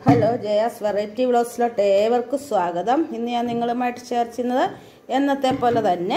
hello Jaya's variety വ്ളോഗ്സിലോട്ട് ഏവർക്കും സ്വാഗതം ഇന്ന് ഞാൻ നിങ്ങളുമായിട്ട് ഷെയർ ചെയ്യുന്നത് എന്നത്തെ പോലെ തന്നെ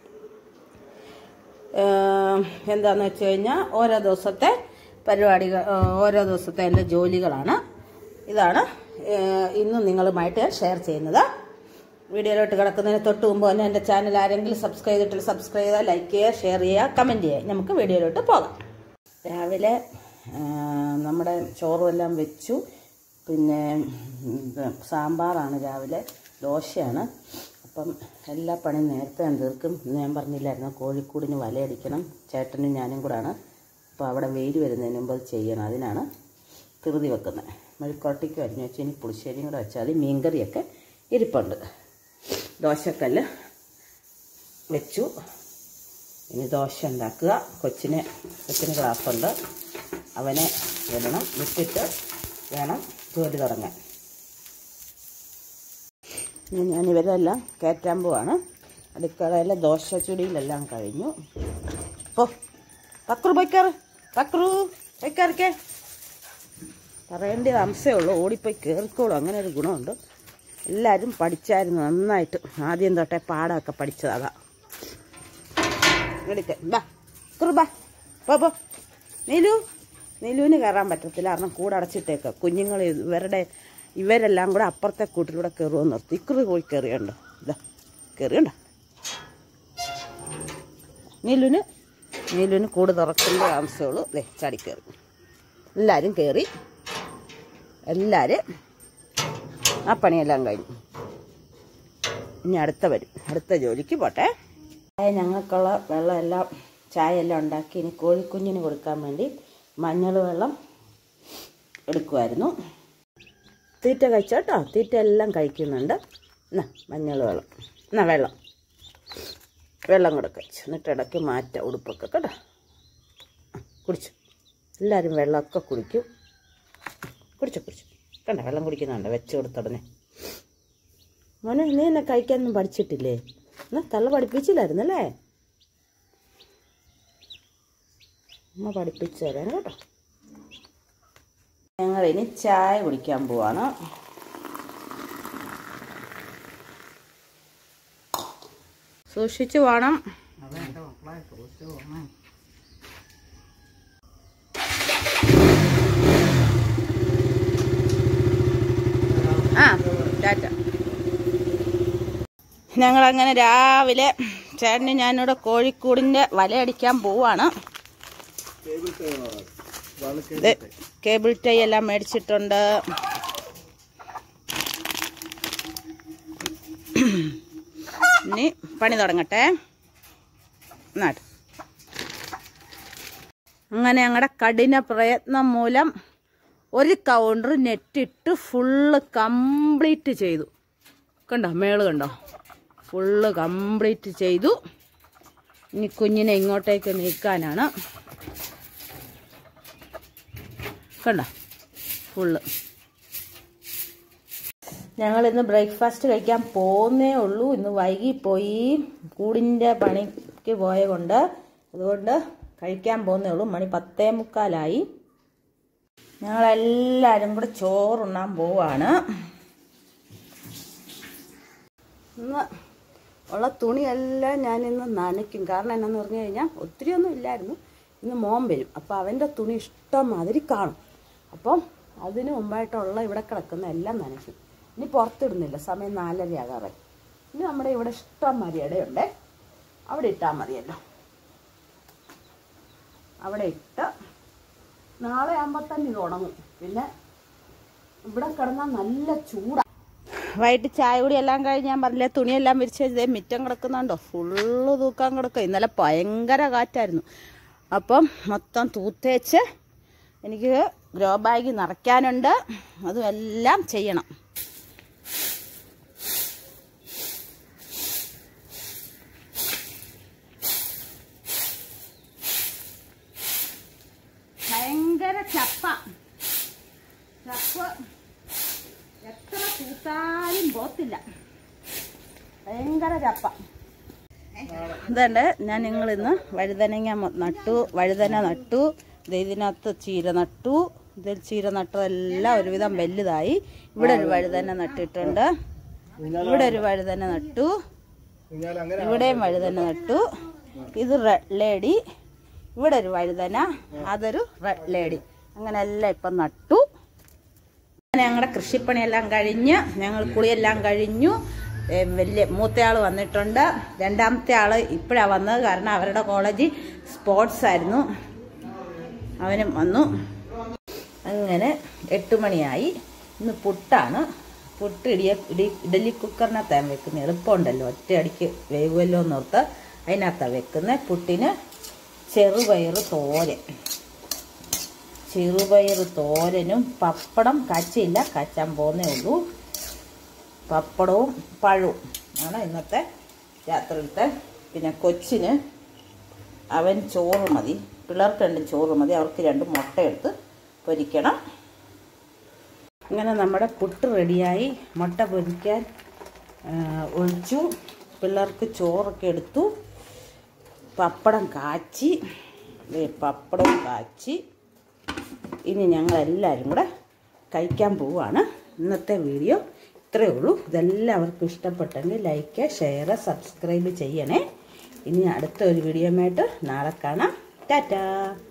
ഏഹ്, എന്താന്ന് വെച്ച് കഴിഞ്ഞാൽ ഓരോ ദിവസത്തെ പരിപാടികൾ ഏഹ്, ഓരോ ദിവസത്തെ എൻ്റെ ജോലികളാണ് ഇതാണ് ഏഹ്, ഇന്ന് നിങ്ങളുമായിട്ട് ഞാൻ ഷെയർ ചെയ്യുന്നത് വീഡിയോയിലോട്ട് കിടക്കുന്നതിന് തൊട്ട് മുമ്പ് തന്നെ എൻ്റെ ചാനൽ ആരെങ്കിലും സബ്സ്ക്രൈബ് ചെയ്തിട്ടില്ല സബ്സ്ക്രൈബ് ചെയ്യുക ലൈക്ക് ചെയ്യുക ഷെയർ ചെയ്യുക കമൻറ്റ് ചെയ്യുക നമുക്ക് വീഡിയോയിലോട്ട് പോകാം രാവിലെ ആ, നമ്മുടെ ചോറും എല്ലാം വെച്ചു പിന്നെ ഇത് സാമ്പാറാണ് രാവിലെ ദോശയാണ് അപ്പം എല്ലാ പണിയും നേരത്തെ ഞാൻ തീർക്കും ഇന്ന് ഞാൻ പറഞ്ഞില്ലായിരുന്നു കോഴിക്കൂടിന് വലയടിക്കണം ചേട്ടനും ഞാനും കൂടാണ് അപ്പോൾ അവിടെ വെയിൽ വരുന്നതിന് മുമ്പ് അത് ചെയ്യണം അതിനാണ് ധൃതി വെക്കുന്നത് മെഴുക്കോട്ടയ്ക്ക് അരിഞ്ഞു വെച്ച് ഇനി പുളിശ്ശേരിയും കൂടെ വെച്ചാൽ മതി മീൻകറിയൊക്കെ ഇരിപ്പുണ്ട് ദോശക്കല്ല് വെച്ചു ഇനി ദോശ ഉണ്ടാക്കുക കൊച്ചിന് കൊച്ചിന് ക്ലാസ്സുണ്ട് അവനെ വിടണം വിട്ടിട്ട് വേണം ജോലി തുടങ്ങാൻ ഇനി ഞാൻ ഇവരെല്ലാം കയറ്റാൻ പോവാണ് അടുക്കളയിലെ ദോശ ചുടിയിലെല്ലാം കഴിഞ്ഞു പോ പക്രു പൊയ്ക്കാറ് പക്രു പൊയ്ക്കാറിക്കേ പറയേണ്ട അംശമേ ഉള്ളൂ ഓടിപ്പോയി കയറിക്കോളൂ അങ്ങനെ ഒരു ഗുണമുണ്ട് എല്ലാവരും പഠിച്ചായിരുന്നു നന്നായിട്ട് ആദ്യം തൊട്ടേ പാടമൊക്കെ പഠിച്ചത് അതാ എടുക്ക ബാ കുറു ബാ പോ പോ നീലു നീലുവിന് കയറാൻ പറ്റത്തില്ല കാരണം കൂടെ അടച്ചിട്ടേക്ക കുഞ്ഞുങ്ങൾ ഇവരുടെ ഇവരെല്ലാം കൂടെ അപ്പുറത്തെ കൂട്ടിലൂടെ കയറുമെന്ന് നിർത്തി ഇക്കുറി പോയി കയറിയുണ്ടോ ഇതാ കയറിയുണ്ടോ നീലുവിന് നീലുവിന് കൂട് തുറക്കേണ്ട താമസമുള്ളൂ ദേ ചാടി കയറി എല്ലാവരും കയറി എല്ലാവരും ആ പണിയെല്ലാം കഴിഞ്ഞു ഇനി അടുത്ത വരും അടുത്ത ജോലിക്ക് പോട്ടെ ചായ ഞങ്ങൾക്കുള്ള വെള്ളം എല്ലാം ചായ എല്ലാം ഉണ്ടാക്കി ഇനി കോഴിക്കുഞ്ഞിന് കൊടുക്കാൻ വേണ്ടി മഞ്ഞൾ വെള്ളം എടുക്കുമായിരുന്നു തീറ്റ കഴിച്ചോട്ടോ തീറ്റ എല്ലാം കഴിക്കുന്നുണ്ട് എന്നാ മഞ്ഞൾ വെള്ളം എന്നാ വെള്ളം വെള്ളം കൂടെ കഴിച്ചു എന്നിട്ട് ഇടയ്ക്ക് മാറ്റാം ഉടുപ്പൊക്കെ കേട്ടോ ആ, കുടിച്ചു എല്ലാവരും വെള്ളമൊക്കെ കുടിക്കും കുടിച്ചു കുടിച്ചു കണ്ട വെള്ളം കുടിക്കുന്നുണ്ട് വെച്ച് കൊടുത്തുടനെ മോനെ നീ എന്നെ കഴിക്കാനൊന്നും പഠിച്ചിട്ടില്ലേ എന്നാ തള്ള പഠിപ്പിച്ചില്ലായിരുന്നല്ലേ അമ്മ പഠിപ്പിച്ചു തരാം കേട്ടോ ഞങ്ങൾ ഇനി ചായ കുടിക്കാൻ പോവാണ് സൂക്ഷിച്ചു വേണം ആ ടാറ്റ ഞങ്ങളങ്ങനെ രാവിലെ ചേട്ടന് ഞാനിവിടെ കോഴിക്കൂടിൻ്റെ വലയടിക്കാൻ പോവാണ് ഇത് കേബിൾ ടൈ എല്ലാം മേടിച്ചിട്ടുണ്ട് ഇനി പണി തുടങ്ങട്ടെ നാട്ട് അങ്ങനെ ഞങ്ങളുടെ കഠിന പ്രയത്നം മൂലം ഒരു കൗണ്ടർ നെറ്റിട്ട് ഫുള്ള് കംപ്ലീറ്റ് ചെയ്തു കണ്ടോ മേള് കണ്ടോ ഫുള്ള് കംപ്ലീറ്റ് ചെയ്തു ഇനി കുഞ്ഞിനെ ഇങ്ങോട്ടേക്ക് നീക്കാനാണ് കണ്ടോ ഫുള്ള് ഞങ്ങൾ ഇന്ന് ബ്രേക്ക്ഫാസ്റ്റ് കഴിക്കാൻ പോന്നേ ഉള്ളൂ ഇന്ന് വൈകിപ്പോയി കൂടിൻ്റെ പണിക്ക് പോയ കൊണ്ട് അതുകൊണ്ട് കഴിക്കാൻ പോന്നേ ഉള്ളൂ മണി പത്തേ മുക്കാലായി ഞങ്ങളെല്ലാവരും കൂടെ ചോറുണ്ണാൻ പോവാണ് ഇന്ന് ഉള്ള തുണിയെല്ലാം ഞാനിന്ന് നനയ്ക്കും കാരണം എന്നാന്ന് പറഞ്ഞു കഴിഞ്ഞാൽ ഒത്തിരി ഒന്നും ഇല്ലായിരുന്നു ഇന്ന് മോൻ വരും അപ്പോൾ അവൻ്റെ തുണി ഇഷ്ടം മാതിരി കാണും അപ്പം അതിന് മുമ്പായിട്ടുള്ള ഇവിടെ കിടക്കുന്ന എല്ലാം നനയ്ക്കും ഇനി പുറത്തിടുന്നില്ല സമയം നാലര ആകാറായി ഇനി നമ്മുടെ ഇവിടെ ഇഷ്ടം മാതിരി ഇടയുണ്ട് അവിടെ ഇട്ടാൽ മതിയല്ലോ അവിടെ ഇട്ട് നാളെ ആകുമ്പോൾ തന്നെ ഇത് ഉണങ്ങും പിന്നെ ഇവിടെ കിടന്നാൽ നല്ല ചൂടാ വൈകിട്ട് ചായ കൂടി എല്ലാം കഴിഞ്ഞ് ഞാൻ പറഞ്ഞില്ലേ തുണിയെല്ലാം വിരിച്ച് ഇതേ മിറ്റം കിടക്കുന്നുണ്ടോ ഫുള്ള് തൂക്കാൻ കിടക്കുക ഇന്നലെ ഭയങ്കര കാറ്റായിരുന്നു അപ്പം മൊത്തം തൂത്തേച്ച് എനിക്ക് ഗ്രോ ബാഗ് നിറയ്ക്കാനുണ്ട് അതും എല്ലാം ചെയ്യണം ഭയങ്കര ചപ്പ ചപ്പ് എത്ര കൂട്ടാലും പോത്തില്ല ഭയങ്കര ചപ്പ ഇതുണ്ട് ഞാൻ നിങ്ങൾ ഇന്ന് വഴുതനങ്ങ മൊ- നട്ടു വഴുതന നട്ടു ദേ ഇതിനകത്ത് ചീര നട്ടു ഇതിൽ ചീര നട്ടതെല്ലാം ഒരുവിധം വലുതായി ഇവിടെ ഒരു വഴുതന നട്ടിട്ടുണ്ട് ഇവിടെ ഒരു വഴുതന നട്ടു ഇവിടെയും വഴുതന നട്ടു ഇത് റെഡ് ലേഡി ഇവിടെ ഒരു വഴുതന അതൊരു റെഡ് ലേഡി അങ്ങനെ എല്ലാം ഇപ്പം നട്ടു അങ്ങനെ ഞങ്ങളുടെ കൃഷിപ്പണിയെല്ലാം കഴിഞ്ഞ് ഞങ്ങൾ കുളിയെല്ലാം കഴിഞ്ഞു ഏ, വലിയ മൂത്തയാൾ വന്നിട്ടുണ്ട് രണ്ടാമത്തെ ആള് ഇപ്പോഴാണ് വന്നത് കാരണം അവരുടെ കോളേജിൽ സ്പോർട്സ് ആയിരുന്നു അവനും വന്നു അങ്ങനെ എട്ട് മണിയായി ഇന്ന് പുട്ടാണ് പുട്ട് ഇടിയ ഇടി ഇഡലി കുക്കറിനകത്താണ് വെക്കുന്നത് എളുപ്പമുണ്ടല്ലോ ഒറ്റയടിക്ക് വേകുമല്ലോ എന്നോർത്ത് അതിനകത്താണ് വെക്കുന്നത് പുട്ടിന് ചെറുപയറ് തോരൻ ചെറുപയർ തോരനും പപ്പടം കച്ചില്ല കച്ചാൻ പോകുന്നേ ഉള്ളൂ പപ്പടവും പഴവും ആണ് ഇന്നത്തെ രാത്രിയിലത്തെ പിന്നെ കൊച്ചിന് അവൻ ചോറ് മതി പിള്ളേർക്ക് രണ്ട് ചോറ് മതി അവർക്ക് രണ്ട് മുട്ട എടുത്ത് പൊരിക്കണം അങ്ങനെ നമ്മുടെ പുട്ട് റെഡിയായി മുട്ട പൊരിക്കാൻ ആ, ഒഴിച്ചു പിള്ളേർക്ക് ചോറൊക്കെ എടുത്തു പപ്പടം കാച്ചി ദേ പപ്പടവും കാച്ചി ഇനി ഞങ്ങളെല്ലാവരും കൂടെ കഴിക്കാൻ പോവുകയാണ് ഇന്നത്തെ വീഡിയോ ഇത്രയേ ഉള്ളൂ ഇതെല്ലാവർക്കും ഇഷ്ടപ്പെട്ടെങ്കിൽ ലൈക്ക് ഷെയർ സബ്സ്ക്രൈബ് ചെയ്യണേ ഇനി അടുത്ത ഒരു വീഡിയോയുമായിട്ട് നാളെ കാണാം ടാറ്റാ